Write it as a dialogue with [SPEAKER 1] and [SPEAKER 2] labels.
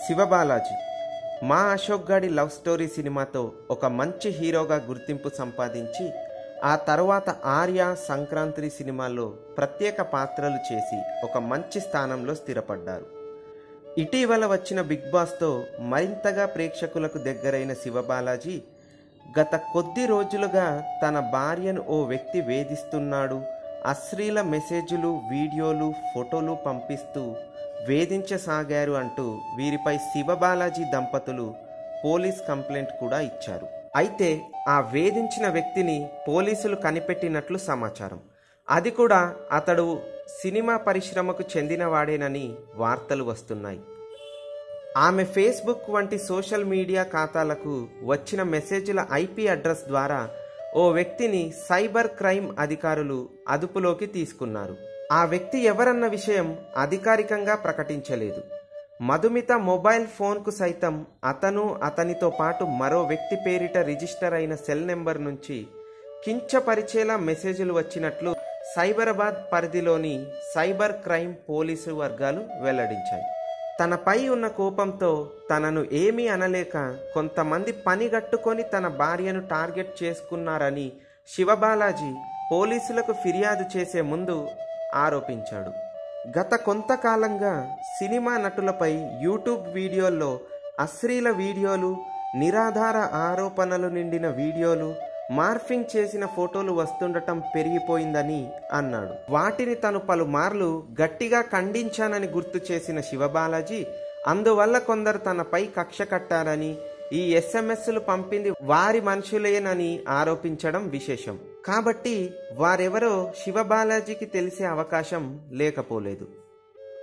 [SPEAKER 1] శివబాలాజీ మా అశోక్ గాడి love story సినిమాతో ఒక మంచి హీరోగా గుర్తింపు సంపాదించి ఆ తర్వాత ఆర్య సంక్రాంతి సినిమాల్లో ప్రత్యేక పాత్రలు చేసి ఒక మంచి స్థానంలో స్థిరపడ్డారు ఇటీవల వచ్చిన బిగ్ బాస్తో మరింతగా ప్రేక్షకులకు దగ్గరైన శివబాలాజీ గత కొద్ది రోజులుగా తన భార్యను ఓ వ్యక్తి వేధిస్తున్నాడు అశ్లీల మెసేజ్లు వీడియోలు ఫోటోలు పంపిస్తూ వేధించసాగారు అంటూ వీరిపై శివబాలాజీ దంపతులు పోలీస్ కంప్లైంట్ కూడా ఇచ్చారు అయితే ఆ వేధించిన వ్యక్తిని పోలీసులు కనిపెట్టినట్లు సమాచారం అది కూడా అతడు సినిమా పరిశ్రమకు చెందినవాడేనని వార్తలు వస్తున్నాయి ఆమె ఫేస్బుక్ వంటి సోషల్ మీడియా ఖాతాలకు వచ్చిన మెసేజ్ల ఐపీ అడ్రస్ ద్వారా ఓ వ్యక్తిని సైబర్ క్రైమ్ అధికారులు అదుపులోకి తీసుకున్నారు ఆ వ్యక్తి ఎవరన్న విషయం అధికారికంగా ప్రకటించలేదు మధుమిత మొబైల్ ఫోన్కు సైతం అతను అతనితో పాటు మరో వ్యక్తి పేరిట రిజిస్టర్ అయిన సెల్ నెంబర్ నుంచి కించపరిచేలా మెసేజ్లు వచ్చినట్లు సైబరాబాద్ పరిధిలోని సైబర్ క్రైమ్ పోలీసు వర్గాలు వెల్లడించాయి తనపై ఉన్న కోపంతో తనను ఏమీ అనలేక కొంతమంది పనిగట్టుకొని తన భార్యను టార్గెట్ చేసుకున్నారని శివబాలాజీ పోలీసులకు ఫిర్యాదు చేసే ముందు ఆరోపించాడు గత కొంతకాలంగా సినిమా నటులపై యూట్యూబ్ వీడియోల్లో అశ్లీల వీడియోలు నిరాధార ఆరోపణలు నిండిన వీడియోలు మార్ఫింగ్ చేసిన ఫోటోలు వస్తుండటం పెరిగిపోయిందని అన్నాడు వాటిని తను పలుమార్లు గట్టిగా ఖండించానని గుర్తు చేసిన శివబాలాజీ అందువల్ల కొందరు తనపై కక్ష కట్టారని ఈ ఎస్ఎంఎస్లు పంపింది వారి మనుషులేనని ఆరోపించడం విశేషం కాబట్టి వారెవరో శివబాలాజీకి తెలిసే అవకాశం లేకపోలేదు